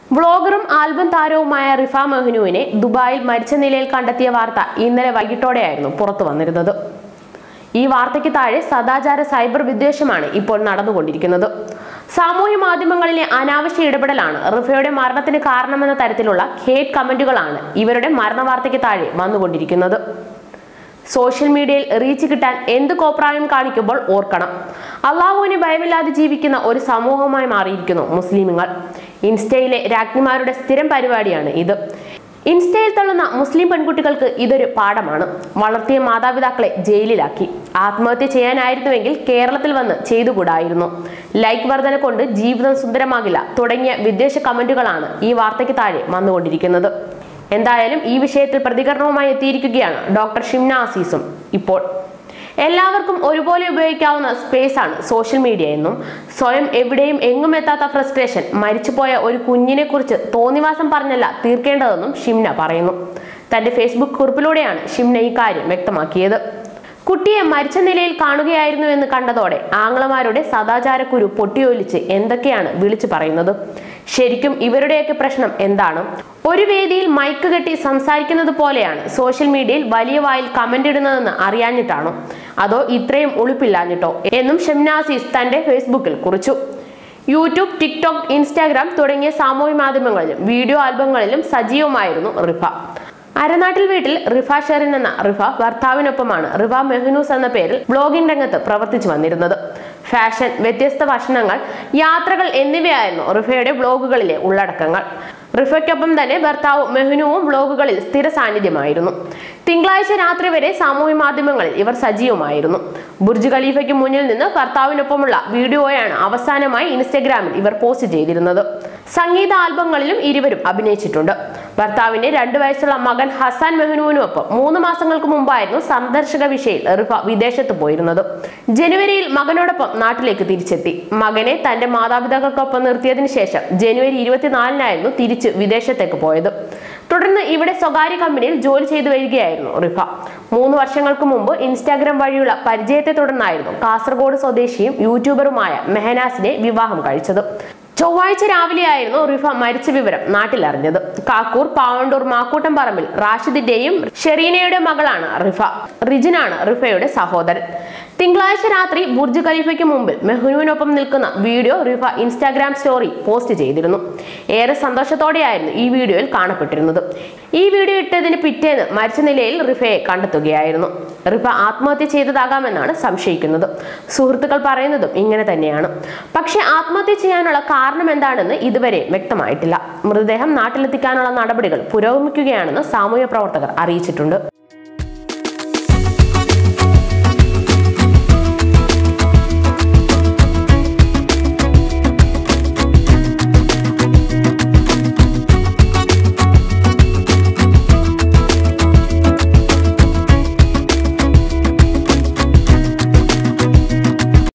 വ്ളോഗറും album താരവുമായ റിഫ മെഹ്നുവിനെ ദുബായിൽ മരിച്ച നിലയിൽ കണ്ടെത്തിയ വാർത്ത ഇന്നലെ വൈകിട്ടോടെയായിരുന്നു പുറത്തു വന്നിരുന്നത് ഈ വാർത്തയ്ക്ക് താഴെ സദാചാര സൈബർ വിദ്വേഷമാണ് ഇപ്പോൾ നടന്നുകൊണ്ടിരിക്കുന്നത് സാമൂഹ്യ മാധ്യമങ്ങളിലെ അനാവശ്യ ഇടപെടലാണ് റിഫയുടെ മരണത്തിന് കാരണമെന്ന തരത്തിലുള്ള ഹേറ്റ് കമന്റുകളാണ് ഇവരുടെ മരണ വാർത്തയ്ക്ക് താഴെ വന്നുകൊണ്ടിരിക്കുന്നത് സോഷ്യൽ മീഡിയയിൽ റീച്ച് കിട്ടാൻ എന്ത് കോപ്രായം കാണിക്കുമ്പോൾ ഓർക്കണം അള്ളാഹുവിനെ ഭയമില്ലാതെ ജീവിക്കുന്ന ഒരു സമൂഹമായി മാറിയിരിക്കുന്നു മുസ്ലിമുകൾ ഇൻസ്റ്റയിലെ രാജ്ഞിമാരുടെ സ്ഥിരം പരിപാടിയാണ് ഇത് ഇൻസ്റ്റയിൽ തള്ളുന്ന മുസ്ലിം പെൺകുട്ടികൾക്ക് ഇതൊരു പാഠമാണ് വളർത്തിയ മാതാപിതാക്കളെ ജയിലിലാക്കി ആത്മഹത്യ ചെയ്യാനായിരുന്നുവെങ്കിൽ കേരളത്തിൽ വന്ന് ചെയ്തുകൂടായിരുന്നു ലൈക്ക് വർധന കൊണ്ട് ജീവിതം സുന്ദരമാകില്ല തുടങ്ങിയ വിദ്വേഷ കമന്റുകളാണ് ഈ വാർത്തയ്ക്ക് താഴെ വന്നുകൊണ്ടിരിക്കുന്നത് എന്തായാലും ഈ വിഷയത്തിൽ പ്രതികരണവുമായി എത്തിയിരിക്കുകയാണ് ഡോക്ടർ ഷിംന അസീസും ഇപ്പോൾ എല്ലാവർക്കും ഒരുപോലെ ഉപയോഗിക്കാവുന്ന സ്പേസ് ആണ് സോഷ്യൽ മീഡിയ എന്നും സ്വയം എവിടെയും എങ്ങും എത്താത്ത ഫ്രസ്ട്രേഷൻ മരിച്ചുപോയ ഒരു കുഞ്ഞിനെ കുറിച്ച് തോന്നിവാസം പറഞ്ഞല്ല തീർക്കേണ്ടതെന്നും ഷിംന പറയുന്നു തന്റെ ഫേസ്ബുക്ക് കുറിപ്പിലൂടെയാണ് ഷിംന ഈ കാര്യം വ്യക്തമാക്കിയത് കുട്ടിയെ മരിച്ച നിലയിൽ കാണുകയായിരുന്നു എന്ന് കണ്ടതോടെ ആങ്ങളമാരുടെ സദാചാരക്കുരു പൊട്ടിയൊലിച്ച് എന്തൊക്കെയാണ് വിളിച്ചു പറയുന്നത് ശരിക്കും ഇവരുടെയൊക്കെ പ്രശ്നം എന്താണ് ഒരു വേദിയിൽ മൈക്ക് കെട്ടി സംസാരിക്കുന്നത് പോലെയാണ് സോഷ്യൽ മീഡിയയിൽ വലിയ വായിൽ കമന്റ് ഇടുന്നതെന്ന് അറിയാഞ്ഞിട്ടാണോ അതോ ഇത്രയും ഉളുപ്പില്ലാഞ്ഞിട്ടോ എന്നും ഷംനാസീസ് തന്റെ ഫേസ്ബുക്കിൽ കുറിച്ചു യൂട്യൂബ് ടിക്ടോക്ക് ഇൻസ്റ്റാഗ്രാം തുടങ്ങിയ സാമൂഹ്യ മാധ്യമങ്ങളിലും വീഡിയോ ആൽബങ്ങളിലും സജീവമായിരുന്നു റിഫ അരനാട്ടിൽ വീട്ടിൽ റിഫ ഷെറിൻ എന്ന റിഫ ഭർത്താവിനൊപ്പമാണ് റിഫ മെഹ്നൂസ് എന്ന പേരിൽ ബ്ലോഗിംഗ് രംഗത്ത് പ്രവർത്തിച്ചു വന്നിരുന്നത് ഫാഷൻ വ്യത്യസ്ത ഭക്ഷണങ്ങൾ യാത്രകൾ എന്നിവയായിരുന്നു റിഫയുടെ ബ്ലോഗുകളിലെ ഉള്ളടക്കങ്ങൾ റിഫയ്ക്കൊപ്പം തന്നെ ഭർത്താവ് മെഹ്നുവും ബ്ലോഗുകളിൽ സ്ഥിര സാന്നിധ്യമായിരുന്നു തിങ്കളാഴ്ച രാത്രി വരെ സാമൂഹ്യ മാധ്യമങ്ങളിൽ ഇവർ സജീവമായിരുന്നു ബുർജ് ഖലീഫയ്ക്ക് മുന്നിൽ നിന്ന് ഭർത്താവിനൊപ്പമുള്ള വീഡിയോയാണ് അവസാനമായി ഇൻസ്റ്റഗ്രാമിൽ ഇവർ പോസ്റ്റ് ചെയ്തിരുന്നത് സംഗീത ആൽബങ്ങളിലും ഇരുവരും അഭിനയിച്ചിട്ടുണ്ട് ഭർത്താവിന്റെ രണ്ടു വയസ്സുള്ള മകൻ ഹസാൻ മെഹ്നുവിനൊപ്പം മൂന്ന് മാസങ്ങൾക്ക് മുമ്പായിരുന്നു സന്ദർശക വിഷയിൽ റിഫ വിദേശത്ത് പോയിരുന്നത് ജനുവരിയിൽ മകനോടൊപ്പം നാട്ടിലേക്ക് തിരിച്ചെത്തി മകനെ തന്റെ മാതാപിതാക്കൾക്കൊപ്പം നിർത്തിയതിനു ശേഷം ജനുവരി ഇരുപത്തിനാലിനായിരുന്നു തിരിച്ച് വിദേശത്തേക്ക് പോയത് തുടർന്ന് ഇവിടെ സ്വകാര്യ കമ്പനിയിൽ ജോലി ചെയ്തു വരികയായിരുന്നു റിഫ മൂന്ന് വർഷങ്ങൾക്ക് മുമ്പ് ഇൻസ്റ്റാഗ്രാം വഴിയുള്ള പരിചയത്തെ തുടർന്നായിരുന്നു കാസർഗോഡ് സ്വദേശിയും യൂട്യൂബറുമായ മെഹനാസിനെ വിവാഹം കഴിച്ചത് ചൊവ്വാഴ്ച രാവിലെയായിരുന്നു റിഫ മരിച്ച വിവരം നാട്ടിലറിഞ്ഞത് കാക്കൂർ പാവണ്ടൂർ മാക്കൂട്ടം പറമ്പിൽ റാഷിദിന്റെയും ഷെറീനയുടെ മകളാണ് റിഫ റിജിനാണ് റിഫയുടെ സഹോദരൻ തിങ്കളാഴ്ച രാത്രി ബുർജ് ഖലീഫയ്ക്ക് മുമ്പിൽ മെഹ്നുവിനൊപ്പം നിൽക്കുന്ന video Rifa Instagram story post ചെയ്തിരുന്നു ഏറെ സന്തോഷത്തോടെയായിരുന്നു ഈ വീഡിയോയിൽ കാണപ്പെട്ടിരുന്നത് ഈ വീഡിയോ ഇട്ടതിന് പിറ്റേന്ന് മരിച്ച നിലയിൽ റിഫയെ കണ്ടെത്തുകയായിരുന്നു റിഫ ആത്മഹത്യ ചെയ്തതാകാമെന്നാണ് സംശയിക്കുന്നത് സുഹൃത്തുക്കൾ പറയുന്നതും ഇങ്ങനെ തന്നെയാണ് പക്ഷെ ആത്മഹത്യ ചെയ്യാനുള്ള കാരണം എന്താണെന്ന് ഇതുവരെ വ്യക്തമായിട്ടില്ല മൃതദേഹം നാട്ടിലെത്തിക്കാനുള്ള നടപടികൾ പുരോഗമിക്കുകയാണെന്ന് സാമൂഹ്യ പ്രവർത്തകർ അറിയിച്ചിട്ടുണ്ട്